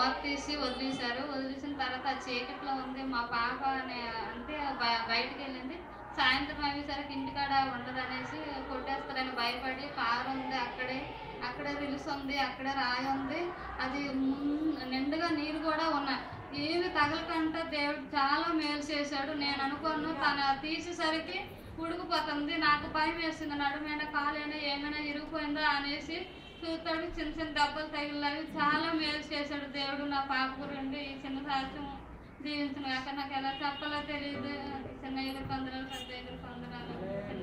మూత తీసి వదిలేశారు వదిలేసిన తర్వాత ఆ చీకట్లో ఉంది మా పాప అనే అంటే బ- బయటికి వెళ్ళింది సాయంత్రం అయ్యేసరికి ఇంటికాడ ఉండదనేసి కొట్టేస్తారని భయపడి కారు ఉంది అక్కడే అక్కడే రిలుస్ ఉంది అక్కడే రాయి ఉంది అది ముం- నిండుగా నీరు కూడా ఉన్నాయి ఏమి తగలకంటే దేవుడు చాలా మేలు చేశాడు నేను అనుకోను తన తీసేసరికి ఉడికిపోతుంది నాకు భయం వేసింది నడుమైనా కాలైనా ఏమైనా ఇరిగిపోయిందా అనేసి చూస్తాడు చిన్న చిన్న దెబ్బలు తగిలినవి చాలా మేలు చేశాడు దేవుడు నా పాప గురించి ఈ చిన్న సాక్ష్యం దీవించిన కాక నాకు ఎలా చెప్పాలో తెలియదు చిన్న ఎదురు పొందరాలు పెద్ద ఎదురు పొందరాలు చిన్న